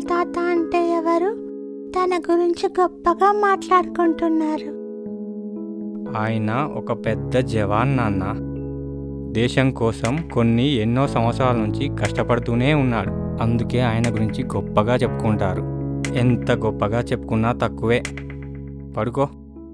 తాత అంటే ఎవరు తన గురించి గొప్పగా మాట్లాడుకుంటున్నారు ఆయన ఒక పెద్ద జవాన్ నాన్న దేశం కోసం కొన్ని ఎన్నో సంవత్సరాల నుంచి కష్టపడుతూనే ఉన్నాడు అందుకే ఆయన గురించి గొప్పగా చెప్పుకుంటారు ఎంత గొప్పగా చెప్పుకున్నా తక్కువే పడుకో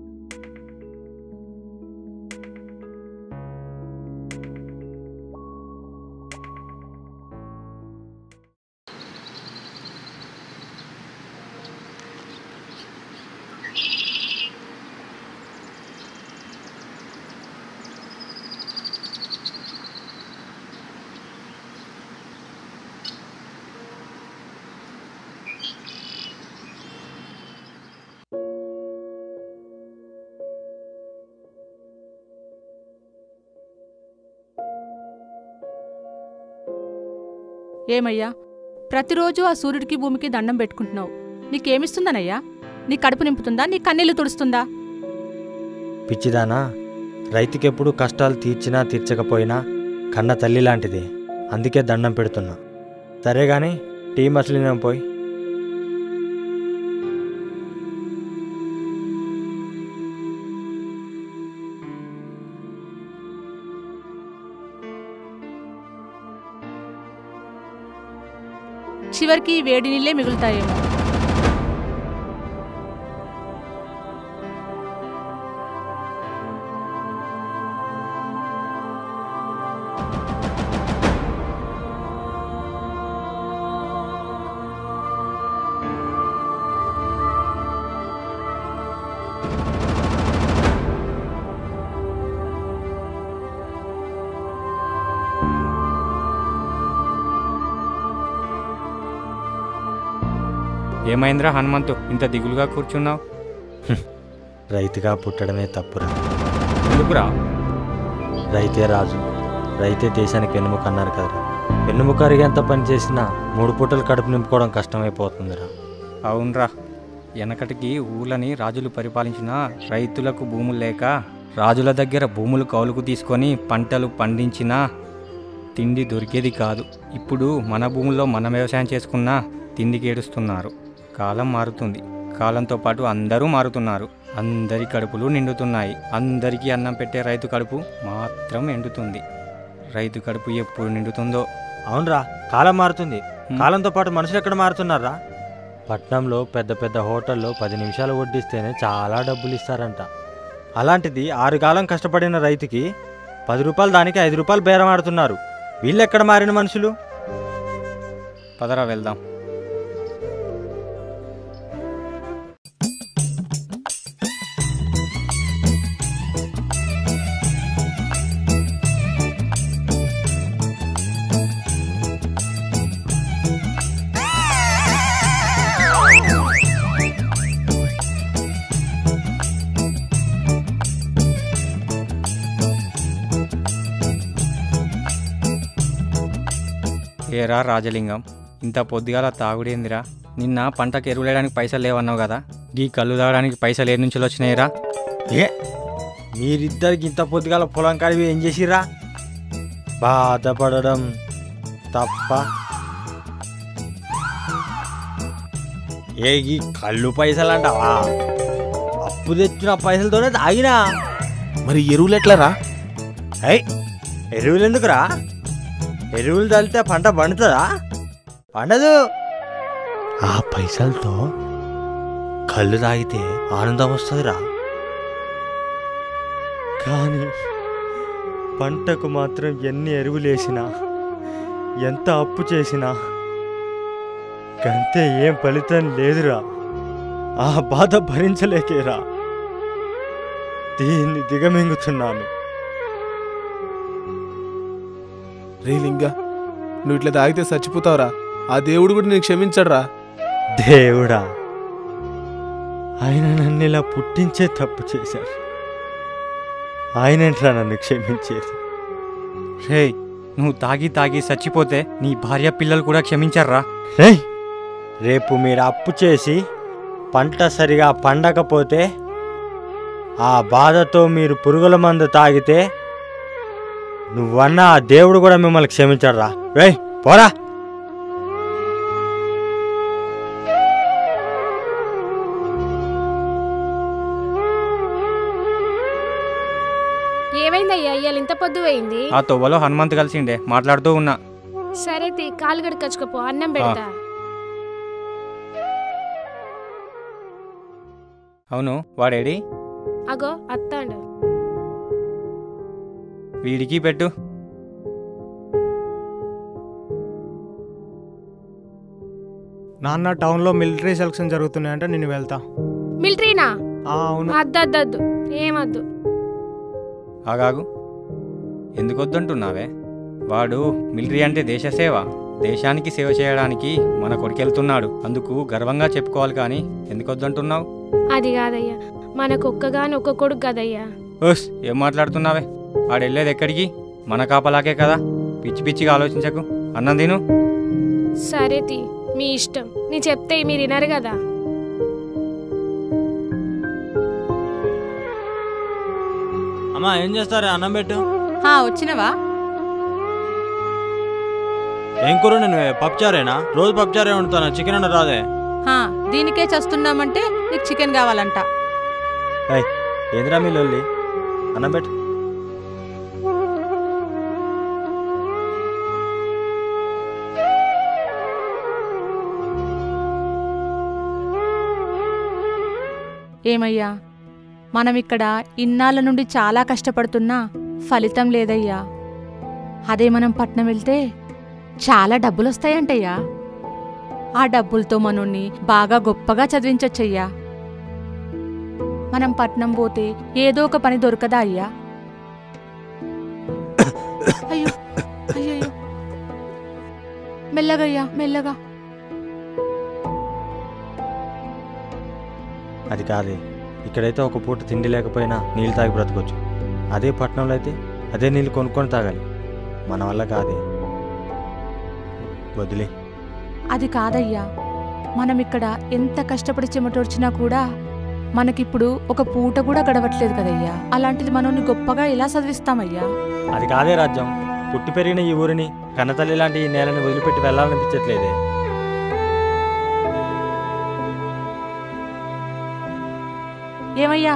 ఏమయ్యా ప్రతిరోజు ఆ సూర్యుడికి భూమికి దండం పెట్టుకుంటున్నావు నీకేమిస్తుందనయ్యా నీ కడుపు నింపుతుందా నీ కన్నీళ్లు తుడుస్తుందా పిచ్చిదానా రైతుకెప్పుడు కష్టాలు తీర్చినా తీర్చకపోయినా కన్న తల్లి లాంటిది అందుకే దండం పెడుతున్నా సరే గాని టీ మసలినం పోయి చివరికి ఈ వేడి నీళ్ళే మిగులుతాయేమో ఏమైందిరా హనుమంతు ఇంత దిగులుగా కూర్చున్నావు రైతుగా పుట్టడమే తప్పురా ఎందుకురా రైతే రాజు రైతే దేశానికి వెన్నుముక అన్నారు కదరా వెన్నుముక అరిగేంత పని చేసినా మూడు పూటలు కడుపు నింపుకోవడం కష్టమైపోతుందిరా అవునరా వెనకటికి ఊళ్ళని రాజులు పరిపాలించిన రైతులకు భూములు లేక రాజుల దగ్గర భూములు కౌలుకు తీసుకొని పంటలు పండించినా తిండి దొరికేది కాదు ఇప్పుడు మన భూముల్లో మన వ్యవసాయం చేసుకున్నా తిండికి ఏడుస్తున్నారు కాలం మారుతుంది కాలంతో పాటు అందరూ మారుతున్నారు అందరి కడుపులు నిండుతున్నాయి అందరికీ అన్నం పెట్టే రైతు కడుపు మాత్రం ఎండుతుంది రైతు కడుపు ఎప్పుడు నిండుతుందో అవునరా కాలం మారుతుంది కాలంతో పాటు మనుషులు ఎక్కడ మారుతున్నారా పట్నంలో పెద్ద పెద్ద హోటల్లో పది నిమిషాలు వడ్డిస్తేనే చాలా డబ్బులు ఇస్తారంట అలాంటిది ఆరు కాలం కష్టపడిన రైతుకి పది రూపాయలు దానికి ఐదు రూపాయలు బేరం ఆడుతున్నారు వీళ్ళెక్కడ మారిన మనుషులు పదరా వెళ్దాం ఏరా రాజలింగం ఇంత పొద్దుగాల తాగుడేందిరా నిన్న పంటకు ఎరువులేయడానికి పైసలు లేవన్నావు కదా గీ కళ్ళు తాగడానికి పైసలు ఏ నుంచి వచ్చినాయిరా ఏ మీరిద్దరికి ఇంత పొద్దుగాల పొలం కాడివి ఏం చేసిర్రా బాధపడడం తప్ప ఏ ఈ కళ్ళు పైసలు అంటావా అప్పు తెచ్చిన పైసలతోనే తాగినా మరి ఎరువులు ఎట్లరా అయ్ ఎరువులు ఎందుకురా ఎరువులు చల్లితే పంట పండుతుందా పండదు ఆ పైసలతో కళ్ళు తాగితే ఆనందం వస్తుందిరా కానీ పంటకు మాత్రం ఎన్ని ఎరువులేసినా ఎంత అప్పు చేసినా కంతే ఏం ఫలితం లేదురా ఆ బాధ భరించలేకేరా దీన్ని దిగమింగుతున్నాను రే లింగా నువ్వు ఇట్లా తాగితే చచ్చిపోతావురా ఆ దేవుడు కూడా నేను క్షమించడురా దేవుడా ఆయన నన్ను ఇలా పుట్టించే తప్పు చేశారు ఆయనంట్రా నన్ను క్షమించేది రే నువ్వు తాగి తాగి చచ్చిపోతే నీ భార్య పిల్లలు కూడా క్షమించారా రేయ్ రేపు మీరు అప్పు చేసి పంట సరిగా పండకపోతే ఆ బాధతో మీరు పురుగుల మందు తాగితే నువ్వన్న ఆ దేవుడు కూడా మిమ్మల్ని క్షమించడరా రేయ్ పోరా ఏమైందయ్యా ఇవాళ ఇంత పొద్దు పోయింది ఆ తొవ్వలో హనుమంత్ కలిసిండే మాట్లాడుతూ ఉన్నా సరే తి కాలు గడికొచ్చుకోపో అన్నం పెడతా అవును వాడేడి అగో అత్తాండు వీడికి పెట్టు నాన్న టౌన్లో మిలిటరీ సెలక్షన్ జరుగుతున్నాయంటే నేను వెళ్తా మిలిటరీనా ఆ, అవును అద్దద్దద్దు ఏమద్దు ఆగాగు ఎందుకు వద్దంటున్నావే వాడు మిలిటరీ అంటే దేశ సేవ దేశానికి సేవ చేయడానికి మన కొడుకెళ్తున్నాడు అందుకు గర్వంగా చెప్పుకోవాలి కానీ ఎందుకు వద్దంటున్నావు అది కాదయ్యా మనకు ఒక్కగాని ఒక్క కొడుకు కదయ్యా ఓస్ ఏం మాట్లాడుతున్నావే వాడు వెళ్ళేది ఎక్కడికి మన కాపలాకే కదా పిచ్చి పిచ్చిగా ఆలోచించకు అన్నం తిను సరే తి మీ ఇష్టం నీ చెప్తే మీరు వినరు కదా అమ్మా ఏం చేస్తారా అన్నం పెట్టు హా వచ్చినవా ఏం కూర నేను పప్పుచారేనా రోజు పప్పుచారే వండుతాను చికెన్ వండ రాదే హా దీనికే చస్తున్నామంటే నీకు చికెన్ కావాలంట ఏందిరా మీ లొల్లి అన్నం పెట్టు ఏమయ్యా మనం ఇక్కడ ఇన్నాళ్ళ నుండి చాలా కష్టపడుతున్నా ఫలితం లేదయ్యా అదే మనం పట్నం వెళ్తే చాలా డబ్బులొస్తాయంటయ్యా ఆ డబ్బులతో మనోన్ని బాగా గొప్పగా చదివించొచ్చయ్యా మనం పట్నం పోతే ఏదో ఒక పని దొరకదా అయ్యా అయ్యో అయ్యయ్యో మెల్లగయ్యా మెల్లగా అది కాదే ఇక్కడైతే ఒక పూట తిండి లేకపోయినా నీళ్ళు తాగి బ్రతకొచ్చు అదే పట్టణంలో అయితే అదే నీళ్ళు కొనుక్కొని తాగాలి మన వల్ల కాదే వదిలే అది కాదయ్యా మనం ఇక్కడ ఎంత కష్టపడి చెమటోడ్చినా కూడా మనకిప్పుడు ఒక పూట కూడా గడవట్లేదు కదయ్యా అలాంటిది మనల్ని గొప్పగా ఎలా చదివిస్తామయ్యా అది కాదే రాజ్యం పుట్టి పెరిగిన ఈ ఊరిని కన్నతల్లి లాంటి ఈ నేలని వదిలిపెట్టి వెళ్ళాలనిపించట్లేదే ఏమయ్యా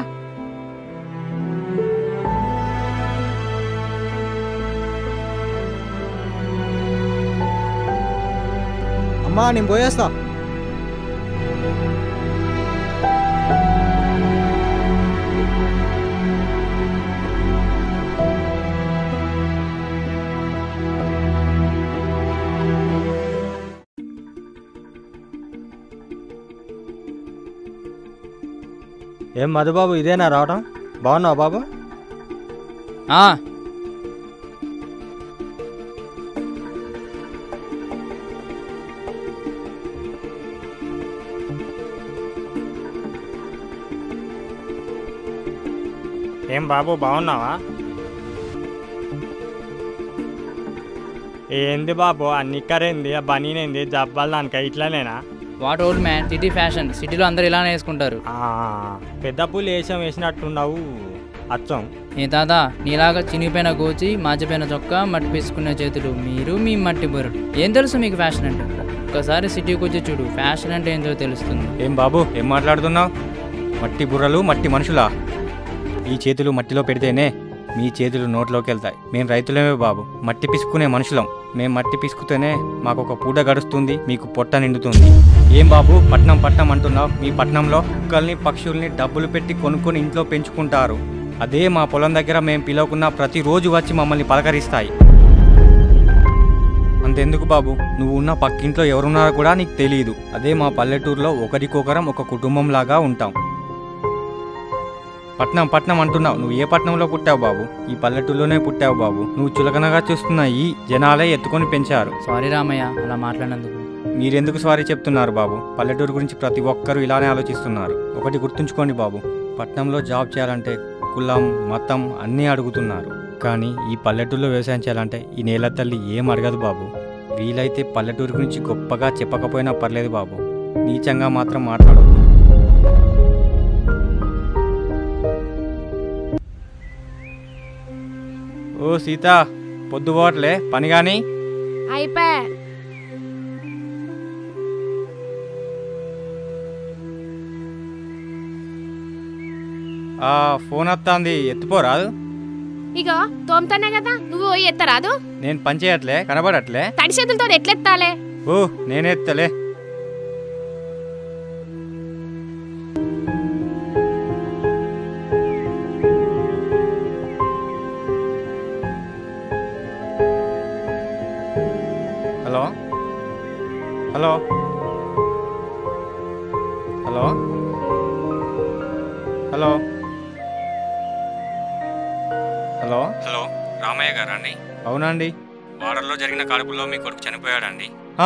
అమ్మా నేను పోయేస్తా ఏం మధుబాబు ఇదేనా రావడం బాగున్నావు బాబు ఆ, ఏం బాబు బాగున్నావా ఏంది బాబు ఆ నిక్కరేంది ఆ బనీనేంది జబ్బాలు దానిక ఇట్లానేనా what old man city fashion సిటీలో అందరు ఇలానే వేసుకుంటారు ఆ, పెద్ద పూలు వేసాం వేసినట్టున్నావు అచ్చం ఏ తాత నీలాగా చినిగిపోయిన గోచి మాచిపోయిన చొక్కా మట్టి పీసుకునే చేతులు మీరు మీ మట్టి బుర్రలు ఏం తెలుసు మీకు ఫ్యాషన్ అంటే ఒక్కసారి సిటీకి వచ్చి చూడు ఫ్యాషన్ అంటే ఏంటో తెలుస్తుంది ఏం బాబు ఏం మాట్లాడుతున్నావు మట్టి బుర్రలు మట్టి మనుషులా ఈ చేతులు మట్టిలో పెడితేనే మీ చేతులు నోట్లోకి వెళ్తాయి మేము రైతులమే బాబు మట్టి పిసుకునే మనుషులం మేము మట్టి పిసుకుతేనే మాకు ఒక పూట గడుస్తుంది మీకు పొట్ట నిండుతుంది ఏం బాబు పట్నం పట్నం అంటున్నావు మీ పట్నంలో కుక్కల్ని పక్షుల్ని డబ్బులు పెట్టి కొనుక్కొని ఇంట్లో పెంచుకుంటారు అదే మా పొలం దగ్గర మేము పిలవకున్న ప్రతిరోజు వచ్చి మమ్మల్ని పలకరిస్తాయి అంతెందుకు బాబు నువ్వు ఉన్న పక్కింట్లో ఎవరున్నారో కూడా నీకు తెలియదు అదే మా పల్లెటూరులో ఒకరికొకరం ఒక కుటుంబంలాగా ఉంటాం పట్నం పట్నం అంటున్నావు నువ్వు ఏ పట్నంలో పుట్టావు బాబు ఈ పల్లెటూరులోనే పుట్టావు బాబు నువ్వు చులకనగా చూస్తున్న ఈ జనాలే ఎత్తుకొని పెంచారు సారీ రామయ్య అలా మాట్లాడినందుకు మీరెందుకు సారీ చెప్తున్నారు బాబు పల్లెటూరు గురించి ప్రతి ఒక్కరూ ఇలానే ఆలోచిస్తున్నారు ఒకటి గుర్తుంచుకోండి బాబు పట్నంలో జాబ్ చేయాలంటే కులం మతం అన్నీ అడుగుతున్నారు కానీ ఈ పల్లెటూరులో వ్యవసాయం చేయాలంటే ఈ నేల తల్లి ఏం అడగదు బాబు వీలైతే పల్లెటూరు గురించి గొప్పగా చెప్పకపోయినా పర్లేదు బాబు నీచంగా మాత్రం మాట్లాడవద్దు ఓ సీత పొద్దుపోవట్లే పని కానీ అయిపోయా ఆ ఫోన్ వస్తుంది ఎత్తుపోరాదు ఇగో తోముతానే కదా నువ్వు పోయి ఎత్తరాదు నేను పని చేయట్లే కనబడట్లే తడి చేతులతో ఎట్లెత్తాలే ఓ నేనెత్తలే hello hello hello hello hello hello Ramayya గారా అండి అవునండి వాడల్లో జరిగిన కాల్పుల్లో మీ కొడుకు చనిపోయాడండి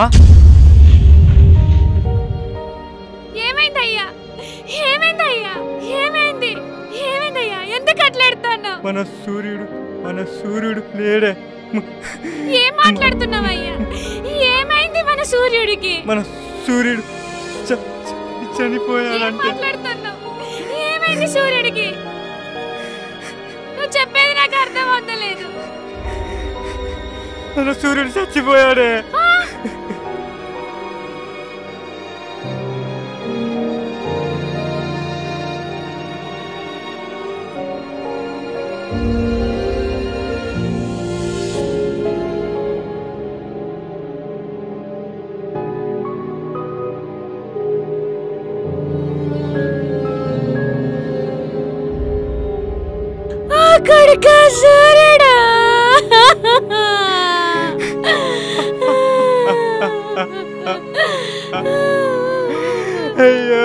ఏమైందయ్యా ఏమైందయ్యా ఏమైంది ఏమైందయ్యా ఎందుకు అట్లా ఎడతాను మన సూర్యుడు మన సూర్యుడు లేడే ఏం మాట్లాడుతున్నావయ్యా ఏమైంది మన సూర్యుడికి మన సూర్యుడు చ- చ- ఏం చనిపోయాడంటే మాట్లాడుతున్నావు ఏమైంది సూర్యుడికి నువ్వు చెప్పేది నాకు అర్థం అవుతలేదు మన సూర్యుడు చచ్చిపోయాడే అక్కడిక సూర్యుడా అయ్యో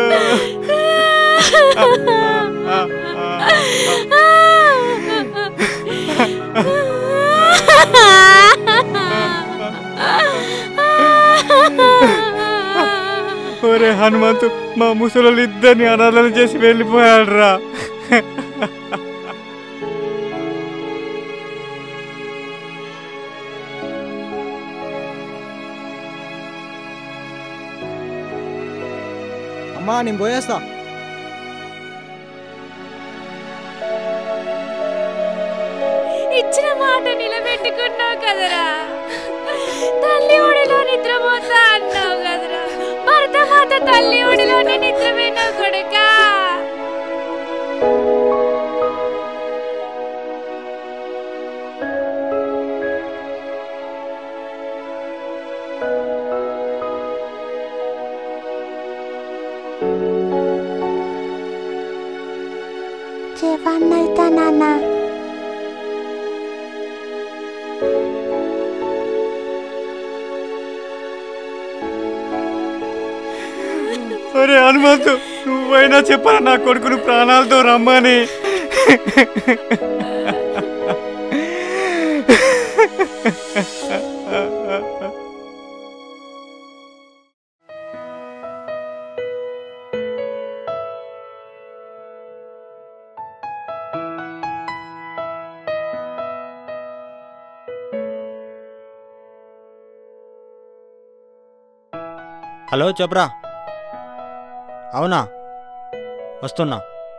ఒరే హనుమంతు మా ముసలు ఇద్దరిని అనాథలు చేసి వెళ్ళిపోయాడు రా అమ్మా నేను పోయేస్తా ఇచ్చిన మాట నిలబెట్టుకున్నావు కదరా తల్లి ఒడిలో నిద్రపోతా అన్నావు కదరా భర్త మాత తల్లి ఒడిలోనే నిద్రపోయినావు కొడుకా జవాన్ నాన్న ఒరే హనుమంతు నువ్వైనా చెప్పరా నా కొడుకును ప్రాణాలతో రమ్మని హలో చెప్పరా అవునా వస్తున్నా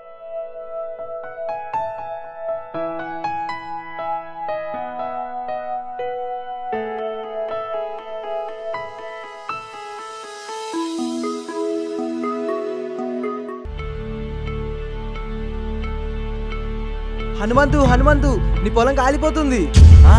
హనుమంతు హనుమంతు నీ పొలం కాలిపోతుంది ఆ?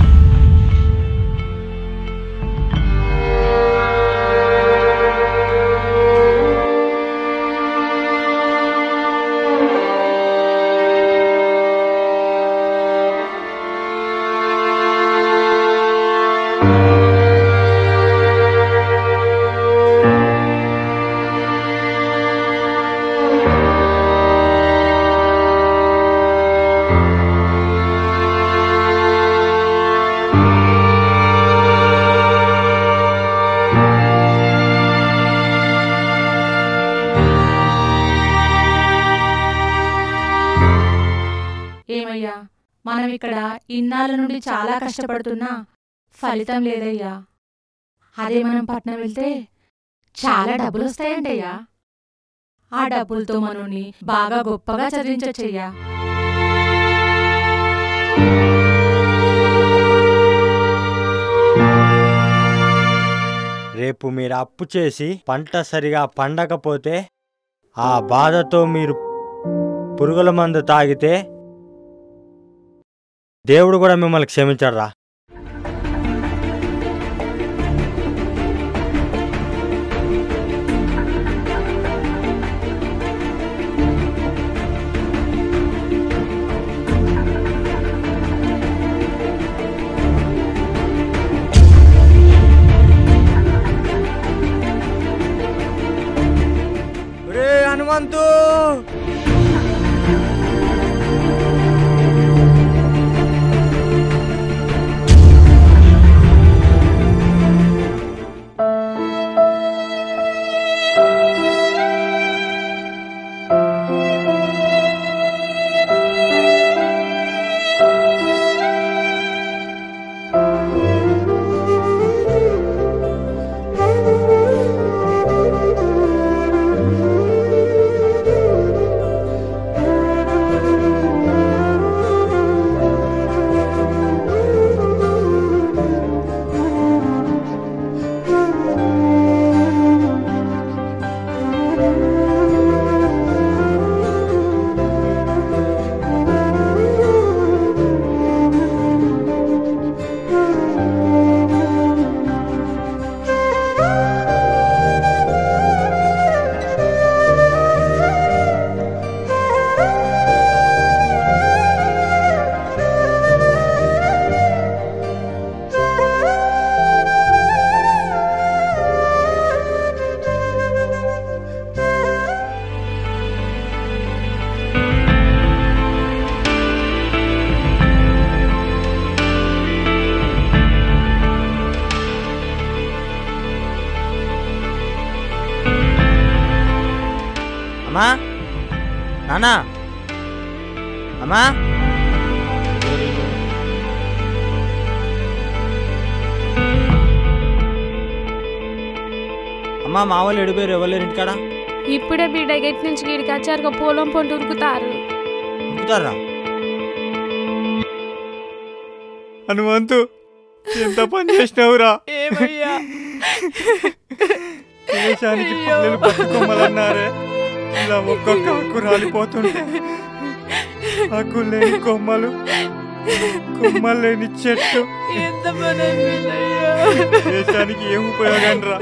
ఏమయ్యా మనం ఇక్కడ ఇన్నాళ్ళ నుండి చాలా కష్టపడుతున్నా ఫలితం లేదయ్యా అదే మనం పట్నం వెళ్తే చాలా డబ్బులు వస్తాయంటయ్యా ఆ డబ్బులతో మనల్ని బాగా గొప్పగా చదివించొచ్చయ్యా రేపు మీరు అప్పు చేసి పంట సరిగా పండకపోతే ఆ బాధతో మీరు పురుగుల మందు తాగితే దేవుడు కూడా మిమ్మల్ని క్షమించాడు రా రే హనుమంతు అమ్మా నానా అమ్మా అమ్మా మా వాళ్ళు ఎడిపోయారు ఎవరు ఇంటికాడ ఇప్పుడే బిడ్డ గెట్ నుంచి గీడికి వచ్చారు పొలం పొంటి ఉరుకుతారు ఇంకుతారా హనుమంతు ఎంత పని చేసినావురా ఏమయ్యా దేశానికి పల్లెలు బతుకొమ్మలన్నారే ఇలా ఒక్కొక్క హక్కు రాలిపోతుంటే హక్కు లేని కొమ్మలు కొమ్మలు లేని చెట్టు ఎంత పని అయిపోయిందయ్యా దేశానికి ఏం ఉపయోగం రా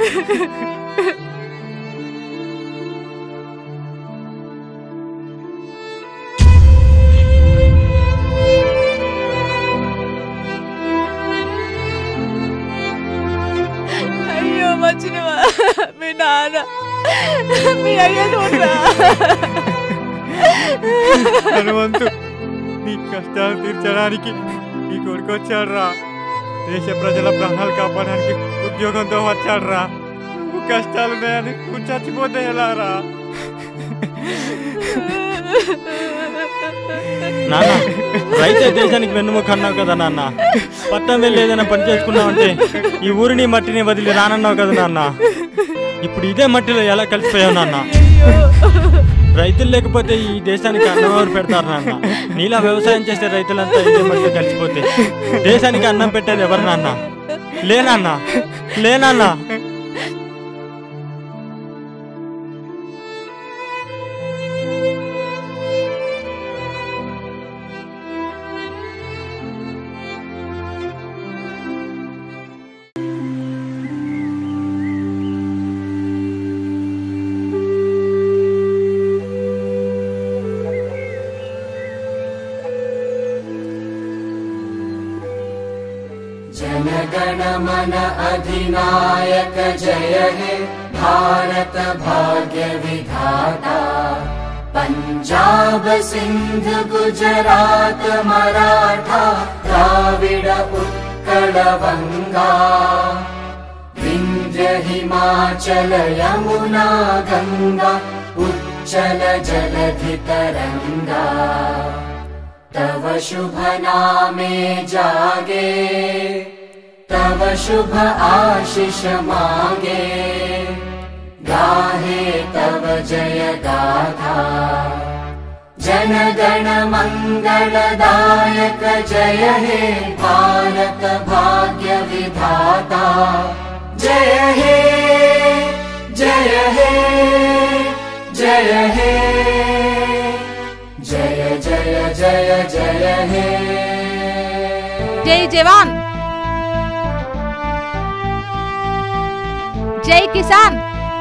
అయ్యో మచ్చినవా మీ నాన్న మీ అయ్య చూడరా హనుమంతు నీ కష్టాలు తీర్చడానికి నీ కొడుకు వచ్చాడు రా దేశ ప్రజల ప్రాణాలు కాపాడడానికి ఉద్యోగంతో వచ్చాడు రా నువ్వు కష్టాలున్నాయని నువ్వు చచ్చిపోతే ఎలా రా నాన్న రైతే దేశానికి వెన్నుముక అన్నావు కదా నాన్న పట్టణం వెళ్ళి ఏదైనా పని చేసుకున్నావంటే ఈ ఊరిని మట్టిని వదిలి రానన్నావు కదా నాన్న ఇప్పుడు ఇదే మట్టిలో ఎలా కలిసిపోయావు నాన్న రైతులు లేకపోతే ఈ దేశానికి అన్నం ఎవరు పెడతారు నాన్న నీలా వ్యవసాయం చేసే రైతులంతా ఇదే మట్టిలో కలిసిపోతే దేశానికి అన్నం పెట్టేది ఎవరు నాన్న లేనాన్న లేనాన్న जनगण मन अधिनायक जय हे भारत भाग्य विधाता पञ्जाब सिन्ध गुजरात मराठा द्राविड उत्कल वङ्गा विन्ध्य हिमाचल यमुना गङ्गा उच्चल जलधि तरङ्गा तव शुभ नामे जागे तव शुभ आशिष मागे गाहे तव जय गाथा जनगण मङ्गलदायक जय हे भारत भाग्य विधाता जय हे जय हे जय हे जय जय जय जय हे జై జవాన్ జై కిసాన్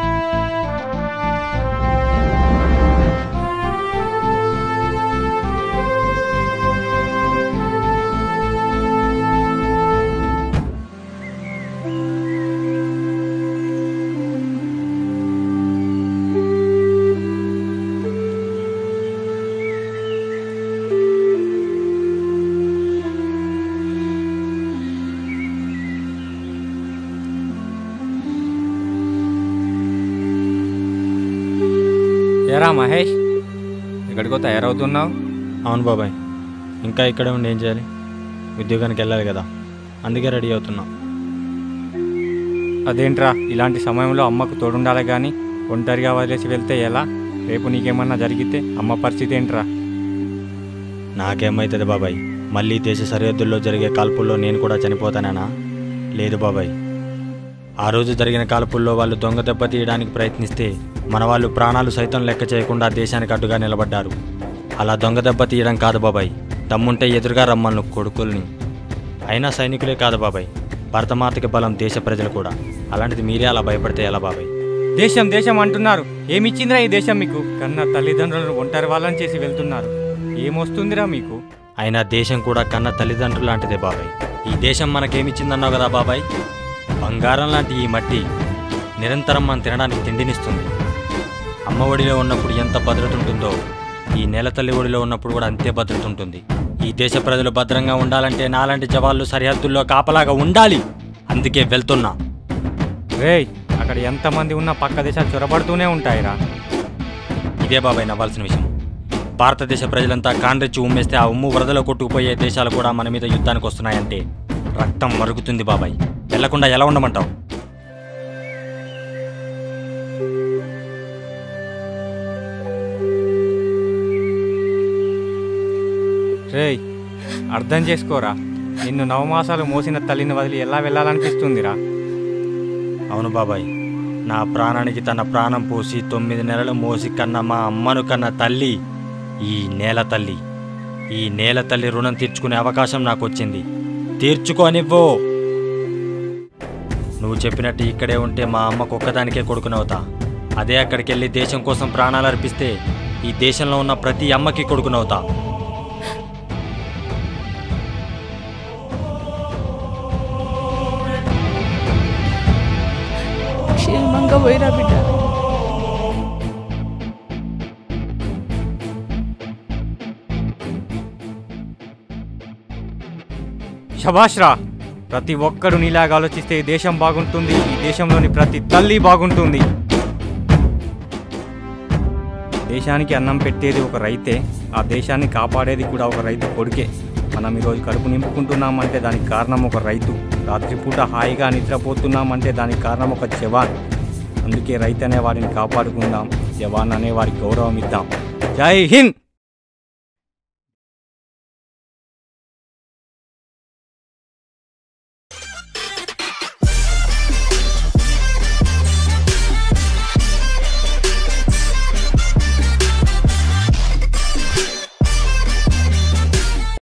ఏరా మహేష్ ఎక్కడికో తయారవుతున్నావు అవును బాబాయ్ ఇంకా ఇక్కడే ఉండి ఏం చేయాలి ఉద్యోగానికి వెళ్ళాలి కదా అందుకే రెడీ అవుతున్నా అదేంట్రా ఇలాంటి సమయంలో అమ్మకు తోడుండాలి కానీ ఒంటరిగా వదిలేసి వెళ్తే ఎలా రేపు నీకేమన్నా జరిగితే అమ్మ పరిస్థితి ఏంట్రా నాకేమవుతుంది బాబాయ్ మళ్ళీ దేశ సరిహద్దుల్లో జరిగే కాల్పుల్లో నేను కూడా చనిపోతానేనా లేదు బాబాయ్ ఆ రోజు జరిగిన కాల్పుల్లో వాళ్ళు దొంగ దెబ్బ తీయడానికి ప్రయత్నిస్తే మన వాళ్ళు ప్రాణాలు సైతం లెక్క చేయకుండా దేశానికి అడ్డుగా నిలబడ్డారు అలా దొంగ దెబ్బ తీయడం కాదు బాబాయ్ దమ్ముంటే ఎదురుగా రమ్మను కొడుకుల్ని అయినా సైనికులే కాదు బాబాయ్ భరతమాతకి బలం దేశ ప్రజలు కూడా అలాంటిది మీరే అలా భయపడితే ఎలా బాబాయ్ దేశం దేశం అంటున్నారు ఏమిచ్చిందిరా ఈ దేశం మీకు కన్న తల్లిదండ్రులను ఒంటరి వాళ్ళని చేసి వెళ్తున్నారు ఏమొస్తుందిరా మీకు అయినా దేశం కూడా కన్న తల్లిదండ్రులు లాంటిదే బాబాయ్ ఈ దేశం మనకేమిచ్చిందన్నావు కదా బాబాయ్ బంగారం లాంటి ఈ మట్టి నిరంతరం మనం తినడానికి తిండినిస్తుంది అమ్మ ఒడిలో ఉన్నప్పుడు ఎంత భద్రత ఉంటుందో ఈ నేల తల్లి ఒడిలో ఉన్నప్పుడు కూడా అంతే భద్రత ఉంటుంది ఈ దేశ ప్రజలు భద్రంగా ఉండాలంటే నాలాంటి జవాన్లు సరిహద్దుల్లో కాపలాగా ఉండాలి అందుకే వెళ్తున్నా రేయ్ అక్కడ ఎంతమంది ఉన్నా పక్క దేశాలు చొరబడుతూనే ఉంటాయిరా ఇదే బాబాయ్ నవ్వాల్సిన విషయం భారతదేశ ప్రజలంతా కాండ్రెచ్చి ఉమ్మేస్తే ఆ ఉమ్ము వరదలో కొట్టుకుపోయే దేశాలు కూడా మన మీద యుద్ధానికి వస్తున్నాయంటే రక్తం మరుగుతుంది బాబాయ్ వెళ్లకుండా ఎలా ఉండమంటావు రేయ్ అర్థం చేసుకోరా నిన్ను నవమాసాలు మోసిన తల్లిని వదిలి ఎలా వెళ్ళాలనిపిస్తుందిరా అవును బాబాయ్ నా ప్రాణానికి తన ప్రాణం పోసి తొమ్మిది నెలలు మోసి కన్న మా అమ్మను కన్న తల్లి ఈ నేల తల్లి ఈ నేల తల్లి రుణం తీర్చుకునే అవకాశం నాకు వచ్చింది తీర్చుకోనివ్వు నువ్వు చెప్పినట్టు ఇక్కడే ఉంటే మా అమ్మకు ఒక్కదానికే కొడుకునవుతా అదే అక్కడికి వెళ్ళి దేశం కోసం ప్రాణాలు అర్పిస్తే ఈ దేశంలో ఉన్న ప్రతి అమ్మకి కొడుకునవుతా క్షేమంగా పోయిరా బిడ్డ శభాష్రా ప్రతి ఒక్కడు నీలాగా ఆలోచిస్తే ఈ దేశం బాగుంటుంది ఈ దేశంలోని ప్రతి తల్లి బాగుంటుంది దేశానికి అన్నం పెట్టేది ఒక రైతే ఆ దేశాన్ని కాపాడేది కూడా ఒక రైతు కొడుకే మనం ఈరోజు కడుపు నింపుకుంటున్నామంటే దానికి కారణం ఒక రైతు రాత్రిపూట హాయిగా నిద్రపోతున్నామంటే దానికి కారణం ఒక జవాన్ అందుకే రైతు అనే వాడిని కాపాడుకుందాం జవాన్ అనే వారికి గౌరవం ఇద్దాం జై హింద్